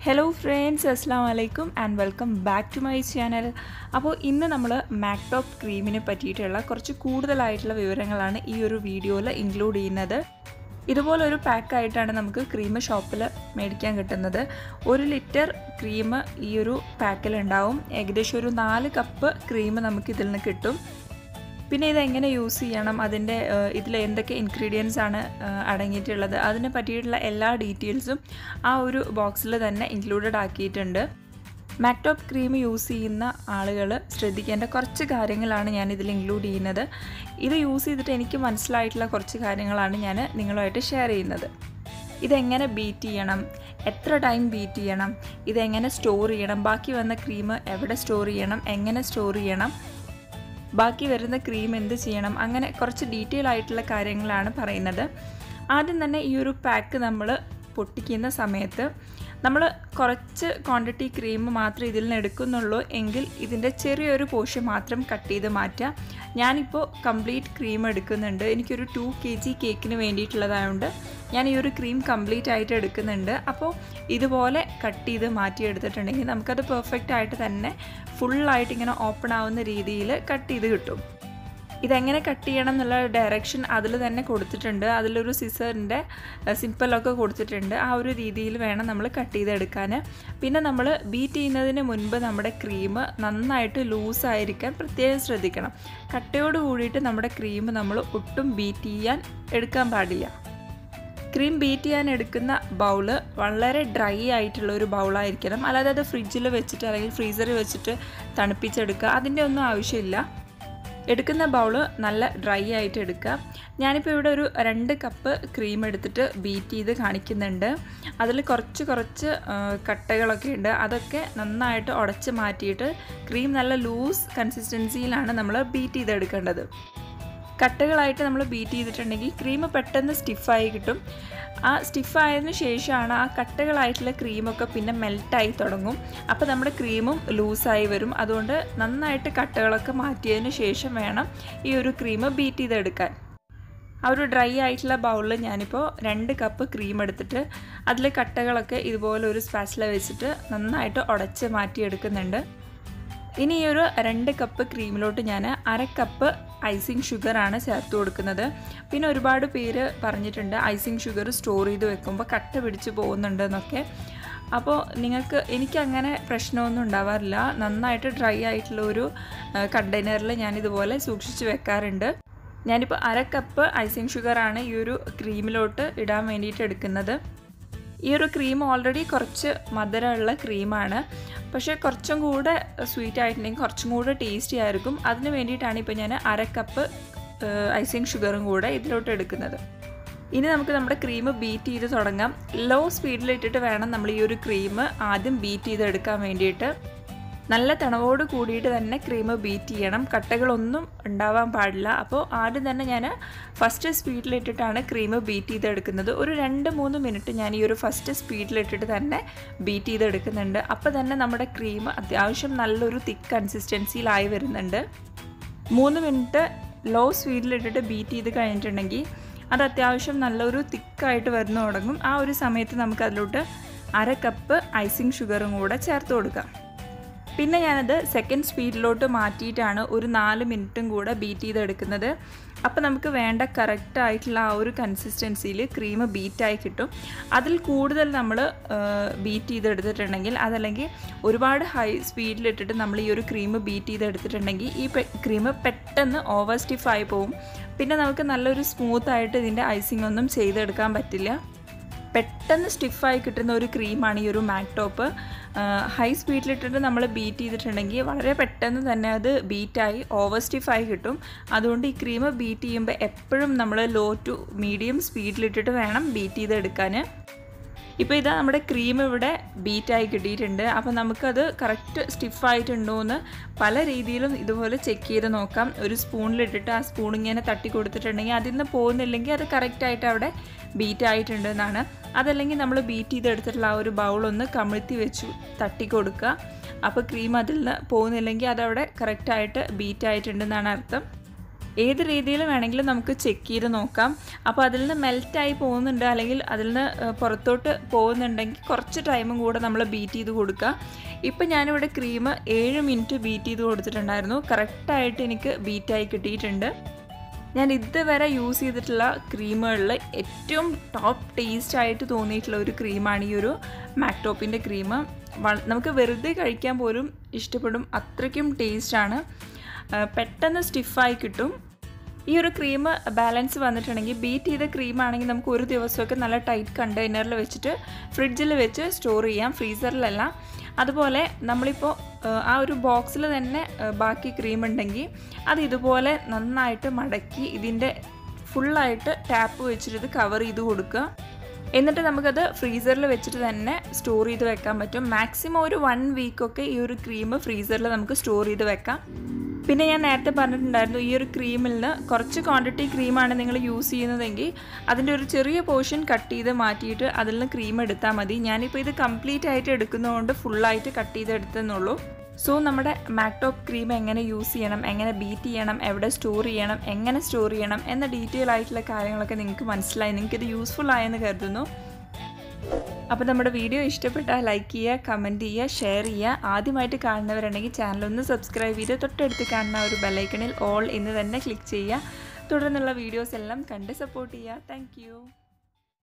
hello friends അസ്സാം വലൈക്കും and welcome back to my channel അപ്പോൾ ഇന്ന് നമ്മൾ മാക്ടോപ്പ് ക്രീമിനെ പറ്റിയിട്ടുള്ള കുറച്ച് കൂടുതലായിട്ടുള്ള വിവരങ്ങളാണ് ഈ ഒരു വീഡിയോയിൽ ഇൻക്ലൂഡ് ചെയ്യുന്നത് ഇതുപോലൊരു പാക്കായിട്ടാണ് നമുക്ക് ക്രീം ഷോപ്പിൽ മേടിക്കാൻ കിട്ടുന്നത് ഒരു ലിറ്റർ ക്രീം ഈ ഒരു പാക്കിൽ ഉണ്ടാവും ഏകദേശം ഒരു നാല് കപ്പ് ക്രീം നമുക്ക് ഇതിൽ നിന്ന് കിട്ടും പിന്നെ ഇതെങ്ങനെ യൂസ് ചെയ്യണം അതിൻ്റെ ഇതിൽ എന്തൊക്കെ ഇൻഗ്രീഡിയൻസ് ആണ് അടങ്ങിയിട്ടുള്ളത് അതിനെ പറ്റിയിട്ടുള്ള എല്ലാ ഡീറ്റെയിൽസും ആ ഒരു ബോക്സിൽ തന്നെ ഇൻക്ലൂഡഡ് ആക്കിയിട്ടുണ്ട് മാക്ടോപ്പ് ക്രീം യൂസ് ചെയ്യുന്ന ആളുകൾ ശ്രദ്ധിക്കേണ്ട കുറച്ച് കാര്യങ്ങളാണ് ഞാൻ ഇതിൽ ഇൻക്ലൂഡ് ചെയ്യുന്നത് ഇത് യൂസ് ചെയ്തിട്ട് എനിക്ക് മനസ്സിലായിട്ടുള്ള കുറച്ച് കാര്യങ്ങളാണ് ഞാൻ നിങ്ങളുമായിട്ട് ഷെയർ ചെയ്യുന്നത് ഇതെങ്ങനെ ബീറ്റ് ചെയ്യണം എത്ര ടൈം ബീറ്റ് ചെയ്യണം ഇതെങ്ങനെ സ്റ്റോർ ചെയ്യണം ബാക്കി വന്ന ക്രീം എവിടെ സ്റ്റോർ ചെയ്യണം എങ്ങനെ സ്റ്റോർ ചെയ്യണം ബാക്കി വരുന്ന ക്രീം എന്ത് ചെയ്യണം അങ്ങനെ കുറച്ച് ഡീറ്റെയിൽ ആയിട്ടുള്ള കാര്യങ്ങളാണ് പറയുന്നത് ആദ്യം തന്നെ ഈ ഒരു പാക്ക് നമ്മൾ പൊട്ടിക്കുന്ന സമയത്ത് നമ്മൾ കുറച്ച് ക്വാണ്ടിറ്റി ക്രീം മാത്രമേ ഇതിൽ നിന്ന് എടുക്കുന്നുള്ളൂ എങ്കിൽ ഇതിൻ്റെ ചെറിയൊരു പോർഷൻ മാത്രം കട്ട് ചെയ്ത് മാറ്റുക ഞാനിപ്പോൾ കംപ്ലീറ്റ് ക്രീം എടുക്കുന്നുണ്ട് എനിക്കൊരു ടു കെ ജി കേക്കിന് വേണ്ടിയിട്ടുള്ളതായതുകൊണ്ട് ഞാൻ ഈ ഒരു ക്രീം കംപ്ലീറ്റ് ആയിട്ട് എടുക്കുന്നുണ്ട് അപ്പോൾ ഇതുപോലെ കട്ട് ചെയ്ത് മാറ്റിയെടുത്തിട്ടുണ്ടെങ്കിൽ നമുക്കത് പെർഫെക്റ്റ് ആയിട്ട് തന്നെ ഫുള്ളായിട്ട് ഇങ്ങനെ ഓപ്പൺ ആവുന്ന രീതിയിൽ കട്ട് ചെയ്ത് കിട്ടും ഇതെങ്ങനെ കട്ട് ചെയ്യണം എന്നുള്ള ഡയറക്ഷൻ അതിൽ തന്നെ കൊടുത്തിട്ടുണ്ട് അതിലൊരു സിസറിൻ്റെ സിമ്പിളൊക്കെ കൊടുത്തിട്ടുണ്ട് ആ ഒരു രീതിയിൽ വേണം നമ്മൾ കട്ട് ചെയ്തെടുക്കാൻ പിന്നെ നമ്മൾ ബീറ്റ് ചെയ്യുന്നതിന് മുൻപ് നമ്മുടെ ക്രീം നന്നായിട്ട് ലൂസായിരിക്കാൻ പ്രത്യേകം ശ്രദ്ധിക്കണം കട്ടയോട് കൂടിയിട്ട് നമ്മുടെ ക്രീം നമ്മൾ ഒട്ടും ബീറ്റ് ചെയ്യാൻ എടുക്കാൻ പാടില്ല ക്രീം ബീറ്റ് ചെയ്യാൻ എടുക്കുന്ന ബൗള് വളരെ ഡ്രൈ ആയിട്ടുള്ള ഒരു ബൗളായിരിക്കണം അല്ലാതെ അത് ഫ്രിഡ്ജിൽ വെച്ചിട്ട് അല്ലെങ്കിൽ ഫ്രീസറിൽ വെച്ചിട്ട് തണുപ്പിച്ചെടുക്കുക അതിൻ്റെ ഒന്നും ആവശ്യമില്ല എടുക്കുന്ന ബൗള് നല്ല ഡ്രൈ ആയിട്ട് എടുക്കുക ഞാനിപ്പോൾ ഇവിടെ ഒരു രണ്ട് കപ്പ് ക്രീം എടുത്തിട്ട് ബീറ്റ് ചെയ്ത് കാണിക്കുന്നുണ്ട് അതിൽ കുറച്ച് കുറച്ച് കട്ടകളൊക്കെ ഉണ്ട് അതൊക്കെ നന്നായിട്ട് ഉടച്ച് മാറ്റിയിട്ട് ക്രീം നല്ല ലൂസ് കൺസിസ്റ്റൻസിയിലാണ് നമ്മൾ ബീറ്റ് ചെയ്തെടുക്കേണ്ടത് കട്ടകളായിട്ട് നമ്മൾ ബീറ്റ് ചെയ്തിട്ടുണ്ടെങ്കിൽ ക്രീം പെട്ടെന്ന് സ്റ്റിഫായി കിട്ടും ആ സ്റ്റിഫായതിനു ശേഷമാണ് ആ കട്ടകളായിട്ടുള്ള ക്രീമൊക്കെ പിന്നെ മെൽട്ടായി തുടങ്ങും അപ്പോൾ നമ്മുടെ ക്രീമും ലൂസായി വരും അതുകൊണ്ട് നന്നായിട്ട് കട്ടകളൊക്കെ മാറ്റിയതിന് ശേഷം വേണം ഈ ഒരു ക്രീം ബീറ്റ് ചെയ്തെടുക്കാൻ ആ ഒരു ഡ്രൈ ആയിട്ടുള്ള ബൗളിൽ ഞാനിപ്പോൾ രണ്ട് കപ്പ് ക്രീം എടുത്തിട്ട് അതിൽ കട്ടകളൊക്കെ ഇതുപോലെ ഒരു സ്പാച്ചില വെച്ചിട്ട് നന്നായിട്ട് ഉടച്ച് മാറ്റിയെടുക്കുന്നുണ്ട് ഇനി ഈ ഒരു രണ്ട് കപ്പ് ക്രീമിലോട്ട് ഞാൻ അര കപ്പ് ഐസിങ് ഷുഗറാണ് ചേർത്ത് കൊടുക്കുന്നത് പിന്നെ ഒരുപാട് പേര് പറഞ്ഞിട്ടുണ്ട് ഐസിങ് ഷുഗർ സ്റ്റോർ ചെയ്ത് വെക്കുമ്പോൾ കട്ട പിടിച്ച് പോകുന്നുണ്ട് എന്നൊക്കെ അപ്പോൾ നിങ്ങൾക്ക് എനിക്കങ്ങനെ പ്രശ്നമൊന്നും ഉണ്ടാവാറില്ല നന്നായിട്ട് ഡ്രൈ ആയിട്ടുള്ള ഒരു കണ്ടെയ്നറിൽ ഞാനിതുപോലെ സൂക്ഷിച്ച് വെക്കാറുണ്ട് ഞാനിപ്പോൾ അര കപ്പ് ഐസിങ് ഷുഗറാണ് ഈ ഒരു ക്രീമിലോട്ട് ഇടാൻ വേണ്ടിയിട്ട് എടുക്കുന്നത് ഈ ഒരു ക്രീം ഓൾറെഡി കുറച്ച് മധുരമുള്ള ക്രീമാണ് പക്ഷേ കുറച്ചും കൂടെ സ്വീറ്റ് ആയിട്ടുണ്ടെങ്കിൽ കുറച്ചും കൂടെ ടേസ്റ്റി ആയിരിക്കും അതിന് വേണ്ടിയിട്ടാണ് ഇപ്പോൾ ഞാൻ അര കപ്പ് ഐസിങ് ഷുഗറും കൂടെ ഇതിലോട്ട് എടുക്കുന്നത് ഇനി നമുക്ക് നമ്മുടെ ക്രീം ബീറ്റ് ചെയ്ത് തുടങ്ങാം ലോ സ്പീഡിലിട്ടിട്ട് വേണം നമ്മൾ ഈ ഒരു ക്രീം ആദ്യം ബീറ്റ് ചെയ്തെടുക്കാൻ വേണ്ടിയിട്ട് നല്ല തണവോട് കൂടിയിട്ട് തന്നെ ക്രീം ബീറ്റ് ചെയ്യണം കട്ടകളൊന്നും ഉണ്ടാവാൻ പാടില്ല അപ്പോൾ ആദ്യം തന്നെ ഞാൻ ഫസ്റ്റ് സ്പീഡിലിട്ടിട്ടാണ് ക്രീം ബീറ്റ് ചെയ്തെടുക്കുന്നത് ഒരു രണ്ട് മൂന്ന് മിനിറ്റ് ഞാൻ ഈ ഒരു ഫസ്റ്റ് സ്പീഡിലിട്ടിട്ട് തന്നെ ബീറ്റ് ചെയ്തെടുക്കുന്നുണ്ട് അപ്പോൾ തന്നെ നമ്മുടെ ക്രീം അത്യാവശ്യം നല്ലൊരു തിക്ക് കൺസിസ്റ്റൻസിയിലായി വരുന്നുണ്ട് മൂന്ന് മിനിറ്റ് ലോ സ്പീഡിലിട്ടിട്ട് ബീറ്റ് ചെയ്ത് കഴിഞ്ഞിട്ടുണ്ടെങ്കിൽ അത് അത്യാവശ്യം നല്ലൊരു തിക്കായിട്ട് വരുന്നു തുടങ്ങും ആ ഒരു സമയത്ത് നമുക്ക് അതിലോട്ട് അര കപ്പ് ഐസിങ് ഷുഗറും കൂടെ ചേർത്ത് കൊടുക്കാം പിന്നെ ഞാനത് സെക്കൻഡ് സ്പീഡിലോട്ട് മാറ്റിയിട്ടാണ് ഒരു നാല് മിനിറ്റും കൂടെ ബീറ്റ് ചെയ്തെടുക്കുന്നത് അപ്പോൾ നമുക്ക് വേണ്ട കറക്റ്റ് ആയിട്ടുള്ള ആ ഒരു കൺസിസ്റ്റൻസിയിൽ ക്രീം ബീറ്റായി കിട്ടും അതിൽ കൂടുതൽ നമ്മൾ ബീറ്റ് ചെയ്തെടുത്തിട്ടുണ്ടെങ്കിൽ അതല്ലെങ്കിൽ ഒരുപാട് ഹൈ സ്പീഡിലിട്ടിട്ട് നമ്മൾ ഈ ഒരു ക്രീം ബീറ്റ് ചെയ്തെടുത്തിട്ടുണ്ടെങ്കിൽ ഈ ക്രീം പെട്ടെന്ന് ഓവർ സ്റ്റിഫായി പോവും പിന്നെ നമുക്ക് നല്ലൊരു സ്മൂത്തായിട്ട് ഇതിൻ്റെ ഐസിംഗ് ഒന്നും ചെയ്തെടുക്കാൻ പറ്റില്ല പെട്ടെന്ന് സ്റ്റിഫായി കിട്ടുന്ന ഒരു ക്രീമാണ് ഈ ഒരു മാക്ടോപ്പ് ഹൈ സ്പീഡിലിട്ടിട്ട് നമ്മൾ ബീറ്റ് ചെയ്തിട്ടുണ്ടെങ്കിൽ വളരെ പെട്ടെന്ന് തന്നെ അത് ബീറ്റായി ഓവർ സ്റ്റിഫായി കിട്ടും അതുകൊണ്ട് ഈ ക്രീം ബീറ്റ് ചെയ്യുമ്പോൾ എപ്പോഴും നമ്മൾ ലോ ടു മീഡിയം സ്പീഡിലിട്ടിട്ട് വേണം ബീറ്റ് ചെയ്തെടുക്കാൻ ഇപ്പോൾ ഇതാ നമ്മുടെ ക്രീം ഇവിടെ ബീറ്റായി കിട്ടിയിട്ടുണ്ട് അപ്പോൾ നമുക്കത് കറക്റ്റ് സ്റ്റിഫായിട്ടുണ്ടോ എന്ന് പല രീതിയിലും ഇതുപോലെ ചെക്ക് ചെയ്ത് നോക്കാം ഒരു സ്പൂണിലിട്ടിട്ട് ആ സ്പൂൺ ഇങ്ങനെ തട്ടി കൊടുത്തിട്ടുണ്ടെങ്കിൽ അതിൽ നിന്ന് പോകുന്നില്ലെങ്കിൽ അത് കറക്റ്റായിട്ട് അവിടെ ബീറ്റ് ആയിട്ടുണ്ട് എന്നാണ് അതല്ലെങ്കിൽ നമ്മൾ ബീറ്റ് ചെയ്തെടുത്തിട്ടുള്ള ആ ഒരു ബൗളൊന്ന് കമിഴ്ത്തി വെച്ചു തട്ടി കൊടുക്കുക അപ്പോൾ ക്രീം അതിൽ നിന്ന് പോകുന്നില്ലെങ്കിൽ അതവിടെ കറക്റ്റായിട്ട് ബീറ്റ് ആയിട്ടുണ്ടെന്നാണ് അർത്ഥം ഏത് രീതിയിൽ വേണമെങ്കിലും നമുക്ക് ചെക്ക് ചെയ്ത് നോക്കാം അപ്പോൾ അതിൽ നിന്ന് മെൽറ്റായി പോകുന്നുണ്ട് അല്ലെങ്കിൽ അതിൽ നിന്ന് ഏഹ്, പുറത്തോട്ട് പോകുന്നുണ്ടെങ്കിൽ കുറച്ച് ടൈമും കൂടെ നമ്മൾ ബീറ്റ് ചെയ്ത് കൊടുക്കുക ഇപ്പം ഞാനിവിടെ ക്രീം ഏഴ് മിനിറ്റ് ബീറ്റ് ചെയ്ത് കൊടുത്തിട്ടുണ്ടായിരുന്നു കറക്റ്റായിട്ട് എനിക്ക് ബീറ്റായി കിട്ടിയിട്ടുണ്ട് ഞാൻ ഇതുവരെ യൂസ് ചെയ്തിട്ടുള്ള ക്രീമുകളിൽ ഏറ്റവും ടോപ്പ് ടേസ്റ്റ് ആയിട്ട് തോന്നിയിട്ടുള്ള ഒരു ക്രീമാണ് ഈ ഒരു മാക്ടോപ്പിൻ്റെ ക്രീം നമുക്ക് വെറുതെ കഴിക്കാൻ പോലും ഇഷ്ടപ്പെടും അത്രയ്ക്കും ടേസ്റ്റാണ് പെട്ടെന്ന് സ്റ്റിഫായി കിട്ടും ഈ ഒരു ക്രീം ബാലൻസ് വന്നിട്ടുണ്ടെങ്കിൽ ബീറ്റ് ചെയ്ത ക്രീം ആണെങ്കിൽ നമുക്ക് ഒരു ദിവസമൊക്കെ നല്ല ടൈറ്റ് കണ്ടെയ്നറിൽ വെച്ചിട്ട് ഫ്രിഡ്ജിൽ വെച്ച് സ്റ്റോർ ചെയ്യാം ഫ്രീസറിലല്ല അതുപോലെ നമ്മളിപ്പോൾ ഏഹ്, ആ ഒരു ബോക്സിൽ തന്നെ ഏഹ്, ബാക്കി ക്രീം ഉണ്ടെങ്കിൽ അത് ഇതുപോലെ നന്നായിട്ട് മടക്കി ഇതിൻ്റെ ഫുള്ളായിട്ട് ടാപ്പ് വെച്ചിട്ട് ഇത് കവർ ചെയ്ത് കൊടുക്കുക എന്നിട്ട് നമുക്കത് ഫ്രീസറിൽ വെച്ചിട്ട് തന്നെ സ്റ്റോർ ചെയ്ത് വെക്കാൻ പറ്റും മാക്സിമം ഒരു വൺ വീക്കൊക്കെ ഈ ഒരു ക്രീം ഫ്രീസറിൽ നമുക്ക് സ്റ്റോർ ചെയ്ത് വെക്കാം പിന്നെ ഞാൻ നേരത്തെ പറഞ്ഞിട്ടുണ്ടായിരുന്നു ഈ ഒരു ക്രീമിൽ നിന്ന് കുറച്ച് ക്വാണ്ടിറ്റി ക്രീമാണ് നിങ്ങൾ യൂസ് ചെയ്യുന്നതെങ്കിൽ അതിൻ്റെ ഒരു ചെറിയ പോർഷൻ കട്ട് ചെയ്ത് മാറ്റിയിട്ട് അതിൽ നിന്ന് ക്രീം എടുത്താൽ മതി ഞാനിപ്പോൾ ഇത് കംപ്ലീറ്റ് ആയിട്ട് എടുക്കുന്നതുകൊണ്ട് ഫുള്ളായിട്ട് കട്ട് ചെയ്ത് എടുത്തെന്നുള്ളൂ സോ നമ്മുടെ മാക്ടോപ്പ് ക്രീം എങ്ങനെ യൂസ് ചെയ്യണം എങ്ങനെ ബീറ്റ് ചെയ്യണം എവിടെ സ്റ്റോർ ചെയ്യണം എങ്ങനെ സ്റ്റോർ ചെയ്യണം എന്ന ഡീറ്റെയിൽ ആയിട്ടുള്ള കാര്യങ്ങളൊക്കെ നിങ്ങൾക്ക് മനസ്സിലായി നിങ്ങൾക്ക് ഇത് യൂസ്ഫുൾ ആയെന്ന് കരുതുന്നു അപ്പോൾ നമ്മുടെ വീഡിയോ ഇഷ്ടപ്പെട്ടാൽ ലൈക്ക് ചെയ്യുക കമൻറ്റ് ചെയ്യുക ഷെയർ ചെയ്യുക ആദ്യമായിട്ട് കാണുന്നവരുണ്ടെങ്കിൽ ചാനൽ ഒന്ന് സബ്സ്ക്രൈബ് ചെയ്ത് തൊട്ടടുത്ത് കാണുന്ന ഒരു ബെല്ലൈക്കണിൽ ഓൾ എന്ന് തന്നെ ക്ലിക്ക് ചെയ്യുക തുടർന്നുള്ള വീഡിയോസ് എല്ലാം കണ്ട് സപ്പോർട്ട് ചെയ്യുക താങ്ക്